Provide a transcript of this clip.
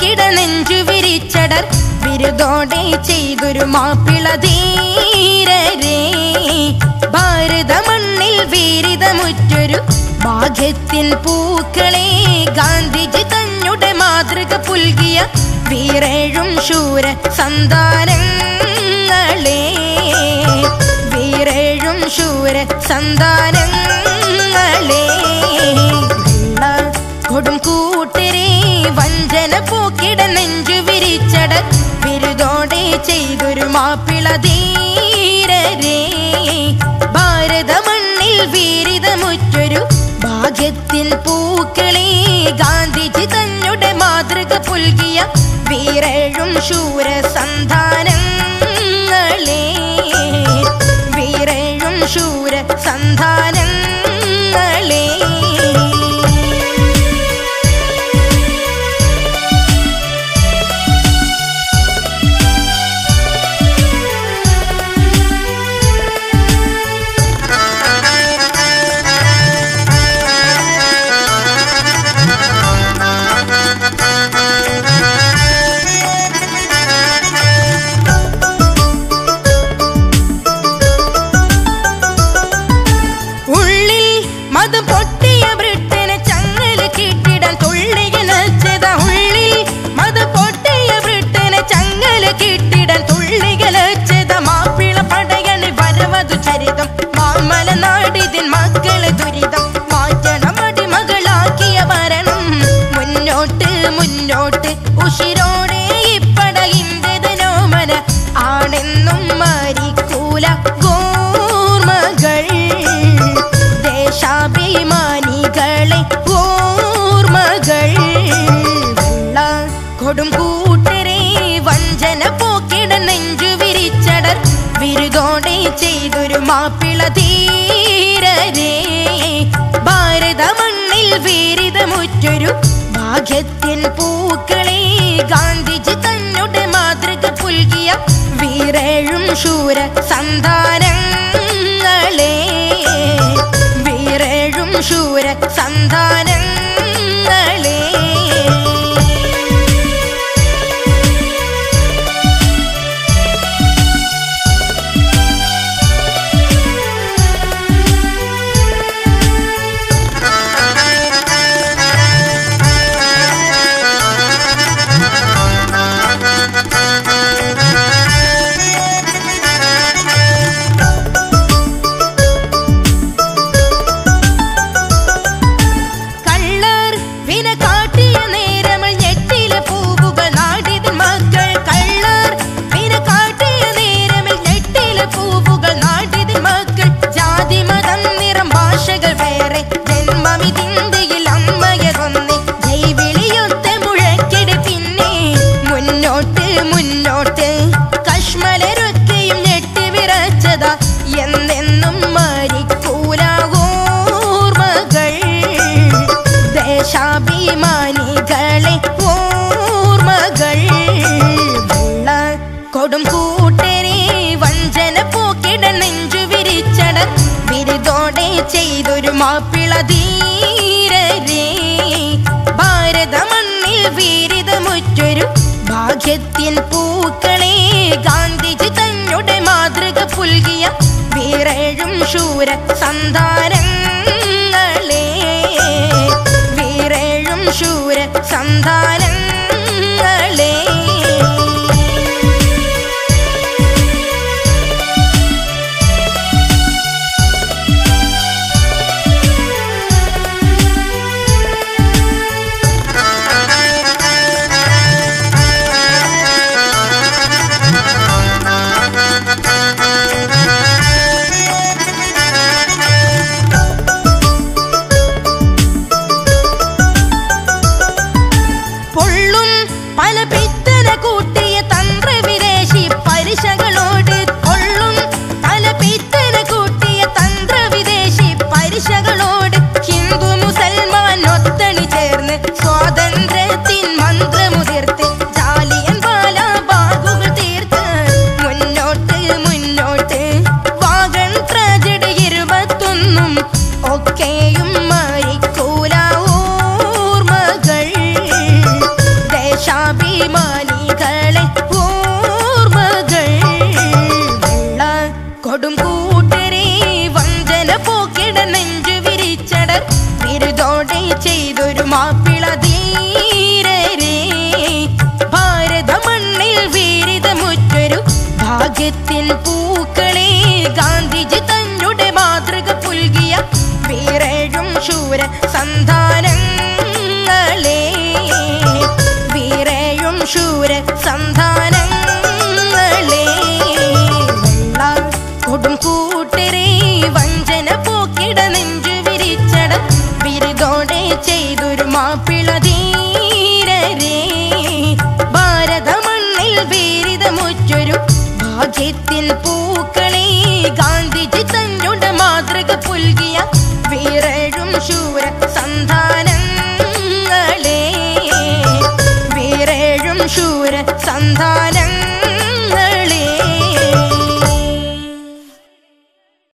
പോക്കിട നെഞ്ചു വിരിച്ചടർ ബിരുദോടെ ചെയ്തൊരു മാപ്പിള ധീരരേ ഭാരത മണ്ണിൽ വീരിതമുറ്റൊരു ഭാഗ്യത്തിൻ പൂക്കളെ ഗാന്ധിജി തന്നുടെ മാതൃക പുൽകിയ വീരേഴും ശൂര സന്താനങ്ങളെ വീരേഴും ശൂര സന്താനങ്ങളെ വെള്ള കൊടും കൂട്ടരെ വഞ്ചന പോക്കിട നെഞ്ചു വിരിച്ചട ബിരുദോടെ ചെയ്തൊരു മാപ്പിള ധീരരേ ഭാരത മണ്ണിൽ വീരിതമുറ്റൊരു ഭാഗ്യത്തിൻ പൂക്കളെ ഗാന്ധിജി തന്നുടെ മാതൃക പുൽകിയ വീരഴും ശൂര സന്താനങ്ങളെ വീരഴും ശൂര സന്താനങ്ങളെ ഉള്ളിൽ മതം പൊട്ടിയ ബ്രിട്ടനെ ചങ്ങല് കിട്ടിടാൻ തുള്ളിയ നച്ചത ഉള്ളിൽ മതം പൊട്ടിയ ബ്രിട്ടനെ ചങ്ങല് കിട്ടിടാൻ തുള്ളിയ നച്ചത മാപ്പിള പടയണി വരവതു ചരിതം മാമല നാടിതിൻ മക്കള് ദുരിതം മാറ്റണം അടിമകളാക്കിയ ഭരണം മുന്നോട്ട് മുന്നോട്ട് ഉഷിരോടെ ഇപ്പടയിന്തനോമന ആണെന്നും മരിക്കൂല ഗോർമകൾ ദേശാഭിമാനികളെ ഓർമ്മകൾ വെള്ള കൊടും കൂട്ടരെ വഞ്ചന പോക്കിട നെഞ്ചു വിരിച്ചടർ വിരുദോടെ ചെയ്തൊരു മാപ്പിള ധീരരേ ഭാരത മണ്ണിൽ വീരിതമുറ്റൊരു ഭാഗ്യത്തിൻ പൂക്കളെ ഗാന്ധിജി തന്നുടെ മാതൃക പുൽകിയ വീരഴും ശൂര സന്താനങ്ങളെ വീരഴും ശൂര സന്താനങ്ങളെ കള്ളർ വിന കാട്ടിയ നേരമൾ ഞെട്ടിലെ പൂവുകൾ നാടിതിൻ മക്കൾ കള്ളർ വിന കാട്ടിയ നേരമൾ ഞെട്ടിലെ പൂവുകൾ നാടിതിൻ മക്കൾ ജാതി മതം നിറം ഭാഷകൾ വേറെ ജന്മമിതിന്തിയിൽ അമ്മയെ കൊന്ന് ജൈവിളിയൊത്ത മുഴക്കിട് പിന്നെ മുന്നോട്ട് മുന്നോട്ട് കശ്മലരൊക്കെയും ഞെട്ടി വിറച്ചതാ എന്നെന്നും മരിക്കൂല ഓർമ്മകൾ ദേശാഭിമാനികളെ ഓർമ്മകൾ വെള്ള കൊടും കൂട്ടരെ വഞ്ചന പോക്കിട നെഞ്ചു വിരിച്ചട ബിരുദോടെ ചെയ്തൊരു മാപ്പിള ധീരരേ ഭാരത മണ്ണിൽ വീരിതമുറ്റൊരു ഭാഗ്യത്തിൻ പൂക്കളെ ഗാന്ധിജി തന്നുടെ മാതൃക പുൽകിയ വീരഴും ശൂര സന്താനങ്ങളെ വീരഴും ശൂര സന്താനങ്ങളെ മാപ്പിള ധീരരേ ഭാരത മണ്ണിൽ വീരിതമുറ്റൊരു ഭാഗ്യത്തിൻ പൂക്കളെ ഗാന്ധിജി തന്നുടെ മാതൃക പുൽകിയ വീരഴും ശൂര സന്താനങ്ങളെ വീരഴും ശൂര സന്താനങ്ങളെ വെള്ള കൊടും കൂട്ടരെ വഞ്ചന പോക്കിട നെഞ്ചു വിരിച്ചട ബിരുദോടെ ചെയ്തൊരു മാപ്പിള ധീരരേ ഭാരത മണ്ണിൽ വീരിതമുറ്റൊരു ഭാഗ്യത്തിൻ പൂക്കളെ ഗാന്ധിജി തന്നുടെ മാതൃക പുൽകിയ വീരഴും ശൂര സന്താനങ്ങളെ വീരഴും ശൂര സന്താനങ്ങളെ